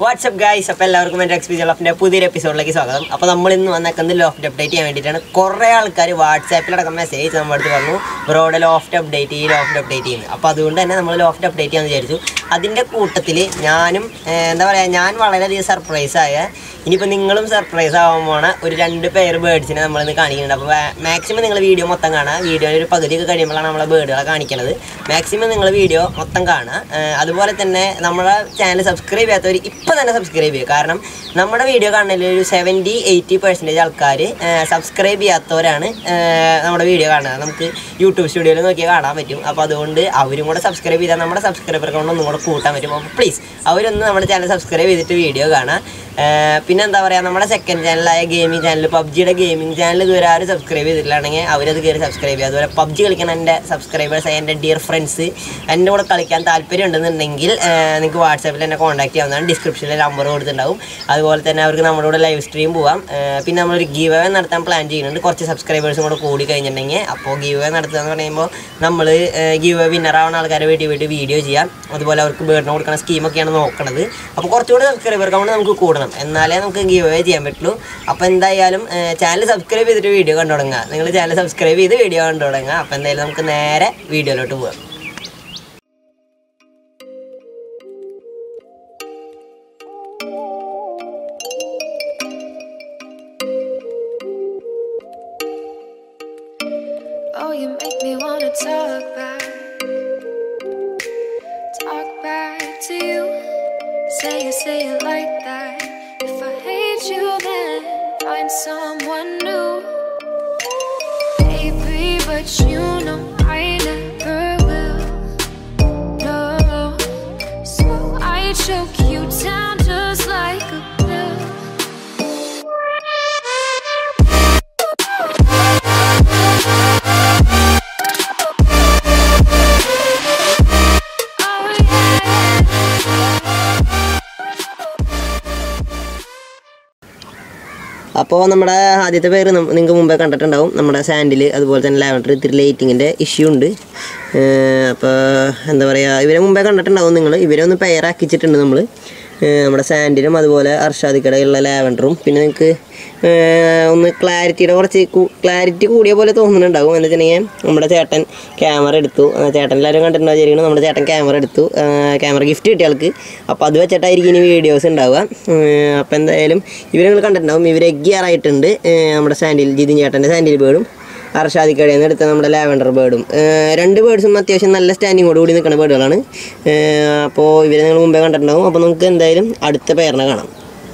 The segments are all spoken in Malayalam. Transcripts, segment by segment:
വാട്സപ്പ് ഗൈസ് അപ്പോൾ എല്ലാവർക്കും എൻ്റെ എക്സ്പീരിയൻ ലോഫിൻ്റെ പുതിയൊരു എപ്പിസോഡിലേക്ക് സ്വാഗതം അപ്പോൾ നമ്മൾ ഇന്ന് വന്നേക്കുന്നത് ലോഫ്റ്റ് അപ്ഡേറ്റ് ചെയ്യാൻ വേണ്ടിയിട്ടാണ് കുറേ ആൾക്കാർ വാട്സാപ്പിലടക്കം മെസ്സേജ് നമ്മുടെ അടുത്ത് പറഞ്ഞു ബ്രോയുടെ ലോഫ്റ്റ് അപ്ഡേറ്റ് ചെയ്യും ലോഫ്റ്റ് അപ്ഡേറ്റ് ചെയ്യുന്നു അപ്പോൾ അതുകൊണ്ട് തന്നെ നമ്മൾ ലോഫ്റ്റ് അപ്ഡേറ്റ് ചെയ്യാമെന്ന് വിചാരിച്ചു അതിൻ്റെ കൂട്ടത്തിൽ ഞാനും ഏർ, എന്താ പറയുക ഞാൻ വളരെയധികം സർപ്രൈസ് ആയ ഇനിയിപ്പോൾ നിങ്ങളും സർപ്രൈസ് ആവാൻ പോണ ഒരു രണ്ട് പേര് ബേഡ്സിനെ നമ്മളിന്ന് കാണിക്കുന്നുണ്ട് അപ്പോൾ മാക്സിമം നിങ്ങൾ വീഡിയോ മൊത്തം കാണുക വീഡിയോയിൽ ഒരു പകുതിയൊക്കെ കഴിയുമ്പോഴാണ് നമ്മളെ ബേഡുകളെ കാണിക്കുന്നത് മാക്സിമം നിങ്ങൾ വീഡിയോ മൊത്തം കാണുക ഏർ, അതുപോലെ തന്നെ നമ്മുടെ ചാനൽ സബ്സ്ക്രൈബ് ചെയ്യാത്തവർ ഇപ്പം തന്നെ സബ്സ്ക്രൈബ് ചെയ്യുക കാരണം നമ്മുടെ വീഡിയോ കാണുന്നതിൽ ഒരു സെവൻറ്റി എയ്റ്റി പെർസെൻറ്റേജ് ആൾക്കാർ സബ്സ്ക്രൈബ് ചെയ്യാത്തവരാണ് ഏർ, നമ്മുടെ വീഡിയോ കാണുന്നത് നമുക്ക് യൂട്യൂബ് സ്റ്റുഡിയോയിൽ നോക്കിയാൽ കാണാൻ പറ്റും അപ്പോൾ അതുകൊണ്ട് അവരും കൂടെ സബ്സ്ക്രൈബ് ചെയ്താൽ നമ്മുടെ സബ്സ്ക്രൈബർ അക്കൗണ്ട് ഒന്നും കൂടെ കൂട്ടാൻ പറ്റും അപ്പോൾ പ്ലീസ് അവരൊന്ന് നമ്മുടെ ചാനൽ സബ്സ്ക്രൈബ് ചെയ്തിട്ട് വീഡിയോ കാണാം ഏർ, പിന്നെ എന്താ പറയുക നമ്മുടെ സെക്കൻഡ് ചാനലായ ഗെയിമിംഗ് ചാനൽ പബ്ജിയുടെ ഗെയിമിംഗ് ചാനൽ ഇതുവരെ ആരും സബ്സ്ക്രൈബ് ചെയ്തിട്ടില്ലാണെങ്കിൽ അവരത് കയറി സബ്സ്ക്രൈബ് ചെയ്യുക അതുപോലെ പബ്ജി കളിക്കുന്ന എൻ്റെ സബ്സ്ക്രൈബേഴ്സ് എൻ്റെ ഡിയർ ഫ്രണ്ട്സ് എൻ്റെ കൂടെ കളിക്കാൻ താല്പര്യം ഉണ്ടെന്നുണ്ടെങ്കിൽ നിങ്ങൾക്ക് വാട്സാപ്പിൽ എന്നെ കോൺടാക്ട് ചെയ്യാവുന്നതാണ് ഡിസ്ക്രിപ്ഷനിൽ നമ്പർ കൊടുത്തിട്ടുണ്ടാവും അതുപോലെ തന്നെ അവർക്ക് നമ്മുടെ കൂടെ ലൈവ് സ്ട്രീം പോവാം ഏർ, പിന്നെ നമ്മളൊരു ഗീവ് അവേ നടത്താൻ പ്ലാൻ ചെയ്യുന്നുണ്ട് കുറച്ച് സബ്സ്ക്രൈബേഴ്സും കൂടെ കൂടി കഴിഞ്ഞിട്ടുണ്ടെങ്കിൽ അപ്പോൾ ഗീവ് അവേ നടത്തുക എന്ന് പറയുമ്പോൾ നമ്മൾ ഗീവ് അവേ വിന്നർ ആവുന്ന ആൾക്കാരെ വീട്ടിൽ വീട്ടിൽ വീഡിയോ ചെയ്യാം അതുപോലെ അവർക്ക് ബേർഡിന് കൊടുക്കുന്ന സ്കീമൊക്കെയാണ് നോക്കുന്നത് അപ്പോൾ കുറച്ചുകൂടി സബ്സ്ക്രൈബർ കൗണ്ട് നമുക്ക് കൂടണം എന്നാലേ നമുക്ക് ഗീവ് അവേ ചെയ്യാൻ പറ്റുള്ളൂ അപ്പോൾ എന്തായാലും ചാനൽ സബ്സ്ക്രൈബ് ചെയ്തിട്ട് വീഡിയോ കണ്ടു തുടങ്ങുക നിങ്ങൾ ചാനൽ സബ്സ്ക്രൈബ് ചെയ്ത് വീഡിയോ കണ്ടു തുടങ്ങുക അപ്പോൾ എന്തായാലും നമുക്ക് നേരെ വീഡിയോയിലോട്ട് പോകാം Oh, you make me wanna talk back. Talk back to you. Say it, say it like that. If I hate you, then find someone new. Baby, but you know I never will. No. So I choke you down just like a pill. Oh, yeah. അപ്പോൾ നമ്മുടെ ആദ്യത്തെ പേര് നിങ്ങൾക്ക് മുമ്പേ കണ്ടിട്ടുണ്ടാവും നമ്മുടെ സാൻഡിൽ അതുപോലെ തന്നെ ലാവൻഡർ ഇത്തിരി ലൈറ്റിങ്ങിൻ്റെ ഇഷ്യൂ ഉണ്ട് അപ്പോൾ എന്താ പറയുക ഇവരെ മുമ്പേ കണ്ടിട്ടുണ്ടാവും നിങ്ങൾ ഇവരെ ഒന്ന് പെയറാക്കിച്ചിട്ടുണ്ട് നമ്മൾ നമ്മുടെ സാൻഡിലും അതുപോലെ അർഷാദിക്കടയുള്ള ലാവൻഡറും പിന്നെ നിങ്ങൾക്ക് ഒന്ന് ക്ലാരിറ്റിയുടെ കുറച്ച് ക്ലാരിറ്റി കൂടിയ പോലെ തോന്നുന്നുണ്ടാവും എന്ന് വെച്ചിട്ടുണ്ടെങ്കിൽ നമ്മുടെ ചേട്ടൻ ക്യാമറ എടുത്തു ആ, ചേട്ടൻ എല്ലാവരും കണ്ടിട്ടുണ്ടാവും വിചാരിക്കണം നമ്മുടെ ചേട്ടൻ ക്യാമറ എടുത്തു ക്യാമറ ഗിഫ്റ്റ് കിട്ടിയ ആൾക്ക് അപ്പോൾ അത് വെച്ചിട്ടായിരിക്കും ഇനി വീഡിയോസ് ഉണ്ടാവുക അപ്പോൾ എന്തായാലും ഇവർ നിങ്ങൾ കണ്ടിട്ടുണ്ടാവും ഇവർ എഗ്ഗിയാറായിട്ടുണ്ട് നമ്മുടെ സാൻഡിൽ ജിതിൻ ചേട്ടൻ്റെ സാൻഡിൽ ബേർഡും അർഷാദിക്കടയിൽ നിന്ന് എടുത്ത നമ്മുടെ ലാവൻഡർ ബേർഡും രണ്ട് ബേർഡ്സും അത്യാവശ്യം നല്ല സ്റ്റാൻഡിങ്ങോട് കൂടി നിൽക്കുന്ന ബേർഡുകളാണ് അപ്പോൾ ഇവരെ നിങ്ങൾ മുമ്പേ കണ്ടിട്ടുണ്ടാവും അപ്പോൾ നമുക്ക് എന്തായാലും അടുത്ത പേരിനെ കാണാം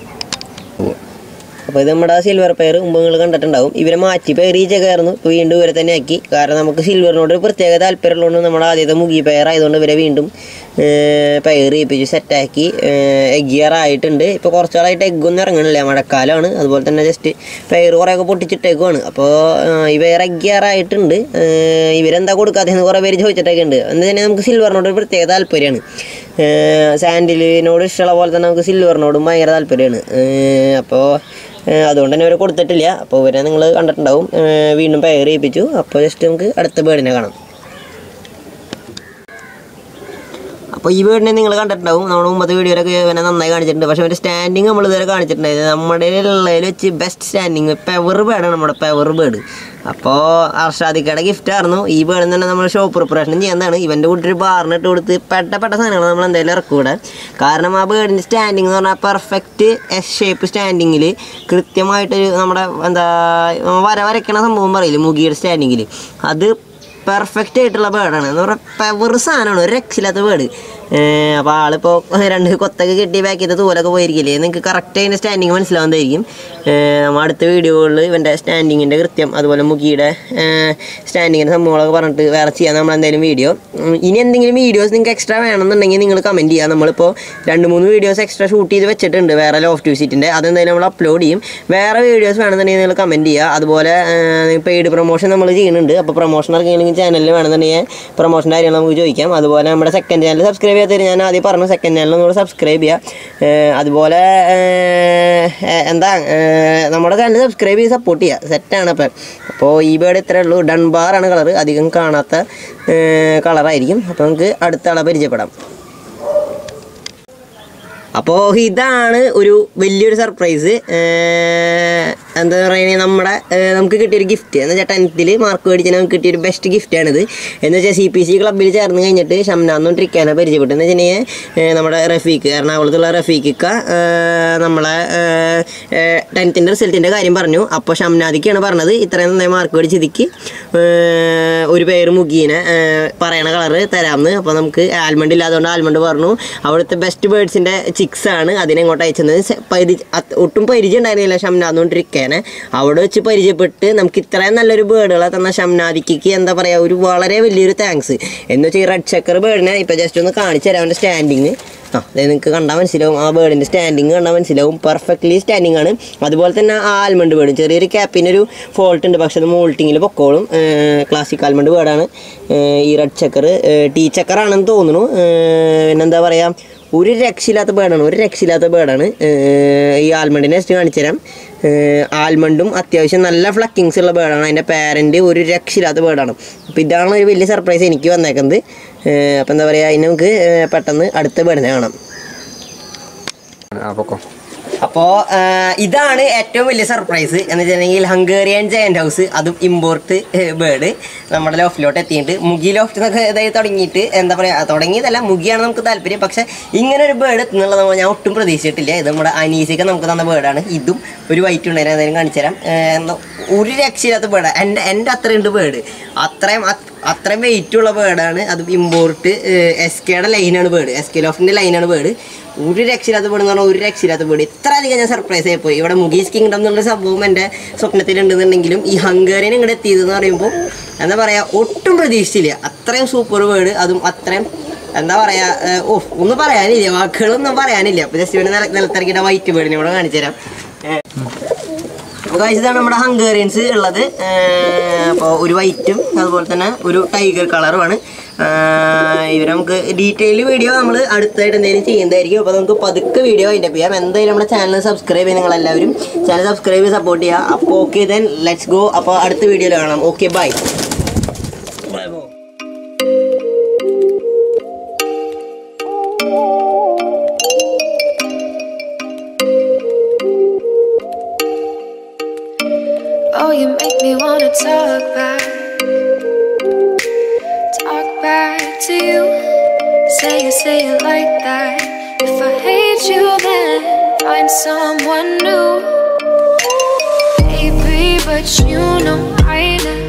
അപ്പോൾ ഇത് നമ്മുടെ സിൽവർ പെയർ മുമ്പ് നിങ്ങൾ കണ്ടിട്ടുണ്ടാവും ഇവരെ മാറ്റി പെയർ ഈ ചെക്കായിരുന്നു ഇപ്പോൾ വീണ്ടും ഇവരെ തന്നെ ആക്കി കാരണം നമുക്ക് സിൽവറിനോട് ഒരു പ്രത്യേക താല്പര്യമുള്ളതുകൊണ്ട് നമ്മുടെ ആദ്യത്തെ മുഗി പെയർ ആയതുകൊണ്ട് ഇവരെ വീണ്ടും പെയർ ചെയ്യിപ്പിച്ച് സെറ്റാക്കി എഗ്ഗിയർ ആയിട്ടുണ്ട് ഇപ്പോൾ കുറച്ചാളായിട്ട് എഗ്ഗൊന്നും ഇറങ്ങണില്ല മഴക്കാലമാണ് അതുപോലെ തന്നെ ജസ്റ്റ് പെയർ കുറേയൊക്കെ പൊട്ടിച്ചിട്ടേക്കുവാണ് അപ്പോൾ ഈ പെയർ എഗ്ഗിയർ ആയിട്ടുണ്ട് ഏർ ഇവരെന്താ കൊടുക്കാത്തതെന്ന് കുറേ പേര് ചോദിച്ചിട്ടൊക്കെ ഉണ്ട് എന്താ വെച്ചാൽ നമുക്ക് സിൽവറിനോട് ഒരു പ്രത്യേക താല്പര്യമാണ് സാൻഡിലിനോട് ഇഷ്ടമുള്ള പോലെ തന്നെ നമുക്ക് സിൽവറിനോടും ഭയങ്കര താല്പര്യമാണ് അപ്പോൾ ഏഹ് അതുകൊണ്ട് തന്നെ ഇവരെ കൊടുത്തിട്ടില്ല അപ്പോൾ ഇവരെ നിങ്ങൾ കണ്ടിട്ടുണ്ടാവും ഏഹ് വീണ്ടും പെയർ ചെയ്യിപ്പിച്ചു അപ്പോൾ ജസ്റ്റ് നമുക്ക് അടുത്ത ബേർഡിനെ കാണാം അപ്പോൾ ഈ വീടിനെ നിങ്ങൾ കണ്ടിട്ടുണ്ടാവും നമ്മുടെ മുമ്പത്തെ വീഡിയോയിലൊക്കെ ഇവനെ നന്നായി കാണിച്ചിട്ടുണ്ട് പക്ഷേ അവൻ്റെ സ്റ്റാൻഡിങ് നമ്മൾ ഇതുവരെ കാണിച്ചിട്ടുണ്ടായിരുന്നു നമ്മുടെ ഉള്ളതിൽ വെച്ച് ബെസ്റ്റ് സ്റ്റാൻഡിങ് പെവർ ബേർഡാണ് നമ്മുടെ പെവർ ബേർഡ് അപ്പോൾ അർഷാദിക്കയുടെ ഗിഫ്റ്റ് ആയിരുന്നു ഈ ബേർഡിൽ തന്നെ നമ്മൾ ഷോപ്പ് പ്രിപ്പറേഷൻ ചെയ്യുന്നതാണ് ഇവൻ്റെ കൂട്ടി ഒരു ബാറിനിട്ട് കൊടുത്ത് പെട്ട പെട്ട സാധനങ്ങൾ നമ്മൾ എന്തായാലും ഇറക്കൂടെ കാരണം ആ ബേർഡിൻ്റെ സ്റ്റാൻഡിങ് എന്ന് പറഞ്ഞാൽ പെർഫെക്റ്റ് എസ് ഷേപ്പ് സ്റ്റാൻഡിങ്ങിൽ കൃത്യമായിട്ടൊരു നമ്മുടെ എന്താ വര വരയ്ക്കണ സംഭവം പറയില്ലേ മുഗിയുടെ സ്റ്റാൻഡിങ്ങിൽ അത് പെർഫെക്റ്റ് ആയിട്ടുള്ള ബേർഡാണ് എന്ന് പറഞ്ഞാൽ പെവർ സാധനമാണ് ഒരു രക്ഷയില്ലാത്ത ബേർഡ് അപ്പോൾ ആളിപ്പോൾ രണ്ട് കൊത്തൊക്കെ കെട്ടി ബാക്ക് ചെയ്ത തൂലൊക്കെ പോയിരിക്കില്ലേ നിങ്ങൾക്ക് കറക്റ്റ് അതിൻ്റെ സ്റ്റാൻഡിങ് മനസ്സിലാവുന്നതായിരിക്കും ഏഹ് നമ്മൾ അടുത്ത വീഡിയോകളിൽ ഇവൻ്റെ സ്റ്റാൻഡിങ്ങിൻ്റെ കൃത്യം അതുപോലെ മുഖിയുടെ സ്റ്റാൻഡിങ്ങിൻ്റെ സംഭവങ്ങളൊക്കെ പറഞ്ഞിട്ട് വേറെ ചെയ്യാൻ നമ്മൾ എന്തായാലും വീഡിയോ ഇനി എന്തെങ്കിലും വീഡിയോസ് നിങ്ങൾക്ക് എക്സ്ട്രാ വേണമെന്നുണ്ടെങ്കിൽ നിങ്ങൾ കമൻറ്റ് ചെയ്യുക നമ്മളിപ്പോൾ രണ്ട് മൂന്ന് വീഡിയോസ് എക്സ്ട്രാ ഷൂട്ട് ചെയ്ത് വെച്ചിട്ടുണ്ട് വേറെ ലോഫ്റ്റ് വിസിറ്റിൻ്റെ അതെന്തായാലും നമ്മൾ അപ്ലോഡ് ചെയ്യും വേറെ വീഡിയോസ് വേണമെന്നുണ്ടെങ്കിൽ നിങ്ങൾ കമൻറ്റ് ചെയ്യുക അതുപോലെ പെയ്ഡ് പ്രൊമോഷൻ നമ്മൾ ചെയ്യുന്നുണ്ട് അപ്പോൾ പ്രൊമോഷൻ ഇറങ്ങിയെങ്കിൽ ചാനലിൽ വേണമെന്നുണ്ടെങ്കിൽ പ്രൊമോഷൻ്റെ കാര്യങ്ങൾ നമുക്ക് ചോദിക്കാം അതുപോലെ നമ്മുടെ സെക്കൻഡ് ചാനൽ സബ്സ്ക്രൈബ് ചെയ്യാത്തവർ ഞാൻ ആദ്യം പറഞ്ഞു സെക്കൻഡ് ചാനൽ നമ്മൾ സബ്സ്ക്രൈബ് ചെയ്യുക ഏഹ് അതുപോലെ ഏഹ് എന്താ ഏഹ് നമ്മുടെ ചാനൽ സബ്സ്ക്രൈബ് ചെയ്ത് സപ്പോർട്ട് ചെയ്യുക സെറ്റാണ് അപ്പം അപ്പോൾ ഈ ബേർഡ് ഇത്രയേ ഉള്ളൂ ഡൺബാറാണ് കളർ അധികം കാണാത്ത കളറായിരിക്കും അപ്പോൾ നമുക്ക് അടുത്ത ആളെ പരിചയപ്പെടാം അപ്പോൾ ഇതാണ് ഒരു വലിയൊരു സർപ്രൈസ് എന്താ പറയുക നമ്മുടെ ഏഹ്, നമുക്ക് കിട്ടിയൊരു ഗിഫ്റ്റ് എന്ന് വെച്ചാൽ ടെൻത്തിൽ മാർക്ക് മേടിച്ചാൽ നമുക്ക് കിട്ടിയൊരു ബെസ്റ്റ് ഗിഫ്റ്റാണിത് എന്ന് വെച്ചാൽ സി പി സി ക്ലബ്ബിൽ ചേർന്ന് കഴിഞ്ഞിട്ട് ഷംനാന്നും ട്രിക്കാനെ പരിചയപ്പെട്ടു എന്ന് വെച്ചിട്ടുണ്ടെങ്കിൽ നമ്മുടെ റഫീഖ് എറണാകുളത്തുള്ള റഫീഖിക്ക ഏഹ്, നമ്മളെ ടെൻത്തിൻ്റെ റിസൾട്ടിൻ്റെ കാര്യം പറഞ്ഞു അപ്പോൾ ഷംനാദിക്കാണ് പറഞ്ഞത് ഇത്രയും നന്നായി മാർക്ക് മേടിച്ച് ഇതിക്ക് ഏഹ്, ഒരു പേര് മുഖീനെ ഏഹ്, പറയണ കളറ് തരാമെന്ന് അപ്പോൾ നമുക്ക് ആൽമണ്ട് ഇല്ലാത്തതുകൊണ്ട് ആൽമണ്ട് പറഞ്ഞു അവിടുത്തെ ബെസ്റ്റ് ബേർഡ്സിൻ്റെ ചിക്സ് ആണ് അതിനെ ഇങ്ങോട്ട് അയച്ചത് സെ- പരി അത് ഒട്ടും പരിചയം ഉണ്ടായിരുന്നില്ല ഷംനാഥുകൊണ്ടിരിക്കാനെ അവിടെ വെച്ച് പരിചയപ്പെട്ട് നമുക്ക് ഇത്രയും നല്ലൊരു ബേർഡുകളെ തന്ന ഷംനാദിക്ക് എന്താ പറയുക ഒരു വളരെ വലിയൊരു താങ്ക്സ് എന്ന് വെച്ചാൽ ഈ റെഡ് ചക്കർ ബേർഡിനെ ഇപ്പോൾ ജസ്റ്റ് ഒന്ന് കാണിച്ചു തരാം അവൻ്റെ സ്റ്റാൻഡിങ് ആ അതായത് നിങ്ങൾക്ക് കണ്ടാൽ മനസ്സിലാവും ആ ബേർഡിൻ്റെ സ്റ്റാൻഡിങ് കണ്ടാൽ മനസ്സിലാവും പെർഫെക്റ്റ്ലി സ്റ്റാൻഡിങ് ആണ് അതുപോലെ തന്നെ ആ ആൽമണ്ട് ബേർഡും ചെറിയൊരു ക്യാപ്പിനൊരു ഫോൾട്ട് ഉണ്ട് പക്ഷെ അത് മോൾട്ടിങ്ങിൽ പൊക്കോളും ക്ലാസിക് ആൽമണ്ട് ബേർഡാണ് ഈ റെഡ് ചക്കർ ടീ ചക്കറാണെന്ന് തോന്നുന്നു ഏഹ് പിന്നെന്താ പറയുക ഒരു രക്ഷയില്ലാത്ത ബേർഡാണ് ഒരു രക്ഷയില്ലാത്ത ബേർഡാണ് ഈ ആൽമണ്ടിനെ നെക്സ്റ്റ് കാണിച്ചു തരാം ഏഹ് ആൽമണ്ടും അത്യാവശ്യം നല്ല ഫ്ലക്കിങ്സ് ഉള്ള ബേർഡാണ് അതിൻ്റെ പാരൻറ്റ് ഒരു രക്ഷയില്ലാത്ത ബേർഡാണ് അപ്പോൾ ഇതാണ് ഒരു വലിയ സർപ്രൈസ് എനിക്ക് വന്നേക്കുന്നത് അപ്പോൾ എന്താ പറയുക അതിന് നമുക്ക് ഏഹ് പെട്ടെന്ന് അടുത്ത ബേർഡിനെ കാണാം ആ പൊക്കോ അപ്പോൾ ഇതാണ് ഏറ്റവും വലിയ സർപ്രൈസ് എന്ന് വെച്ചിട്ടുണ്ടെങ്കിൽ ഹംഗേറിയൻ ജയന്റ് ഹൗസ് അതും ഇമ്പോർട്ട് ബേർഡ് നമ്മുടെ ലോഫ്റ്റിലോട്ട് എത്തിയിട്ട് മുഗി ലോഫ്റ്റ് എന്നൊക്കെ ഇതായി തുടങ്ങിയിട്ട് എന്താ പറയുക തുടങ്ങിയതല്ല മുഗിയാണ് നമുക്ക് താല്പര്യം പക്ഷേ ഇങ്ങനെ ഒരു ബേർഡ് എത്തുന്നുള്ളത് ഞാൻ ഒട്ടും പ്രതീക്ഷിച്ചിട്ടില്ല ഇത് നമ്മുടെ അനീസിക്ക് നമുക്ക് തന്ന ബേർഡാണ് ഇതും ഒരു വൈറ്റ് ഉണ്ടായിരുന്നു അതായത് കാണിച്ചു തരാം ഏഹ്, എന്താ ഒരു രക്ഷയില്ലാത്ത ബേർഡ് എൻ്റെ എൻ്റെ അത്രയുണ്ട് ബേർഡ് അത്രയും അത്- അത്രയും വെയിറ്റ് ഉള്ള ബേർഡാണ് അത് ഇമ്പോർട്ട് എസ് കെയുടെ ലൈനാണ് ബേർഡ് എസ് കെ ലോഫിൻ്റെ ലൈനാണ് ബേർഡ് ഒരു രക്ഷയില്ലാത്ത ബേർഡ് എന്ന് പറഞ്ഞാൽ ഒരു രക്ഷയില്ലാത്ത ബേർഡ് ഇത്ര അധികം ഞാൻ സർപ്രൈസ് ആയി പോയി ഇവിടെ മുഗീസ് കിങ്ഡം എന്നുള്ള സംഭവം എൻ്റെ സ്വപ്നത്തിലുണ്ടെന്നുണ്ടെങ്കിലും ഈ ഹംഗേറിയൻ ഇങ്ങോട്ട് എത്തിയതെന്ന് പറയുമ്പോൾ എന്താ പറയുക ഒട്ടും പ്രതീക്ഷിച്ചില്ല അത്രയും സൂപ്പർ ബേർഡ് അതും അത്രയും എന്താ പറയുക ഓ ഒന്നും പറയാനില്ല വാക്കുകളൊന്നും പറയാനില്ല അപ്പോൾ ജസ്റ്റ് ഇവിടെ നില- നിലത്തിറക്കിയിട്ട് വൈറ്റ് ബേർഡിനെ ഇവിടെ കാണിച്ചു തരാം ഏഹ്, അപ്പോൾ guys, ഇതാണ് നമ്മുടെ ഹംഗേറിയൻസ് ഉള്ളത് അപ്പോൾ ഒരു വൈറ്റും അതുപോലെ തന്നെ ഒരു ടൈഗർ കളറുമാണ് ഇവർ നമുക്ക് ഡീറ്റെയിൽ വീഡിയോ നമ്മൾ അടുത്തായിട്ട് എന്തെങ്കിലും ചെയ്യുന്നതായിരിക്കും അപ്പോൾ നമുക്ക് പതുക്കെ വീഡിയോ അതിൻ്റെ ചെയ്യാം എന്തായാലും നമ്മുടെ ചാനൽ സബ്സ്ക്രൈബ് ചെയ്ത് നിങ്ങളെല്ലാവരും ചാനൽ സബ്സ്ക്രൈബ് ചെയ്ത് സപ്പോർട്ട് ചെയ്യുക അപ്പോൾ ഓക്കെ ദെൻ ലെറ്റ്സ് ഗോ അപ്പോൾ അടുത്ത വീഡിയോയിൽ കാണാം okay bye Oh, you make me wanna talk back. Talk back to you. Say it, say it like that. If I hate you, then find someone new. Baby, but you know I never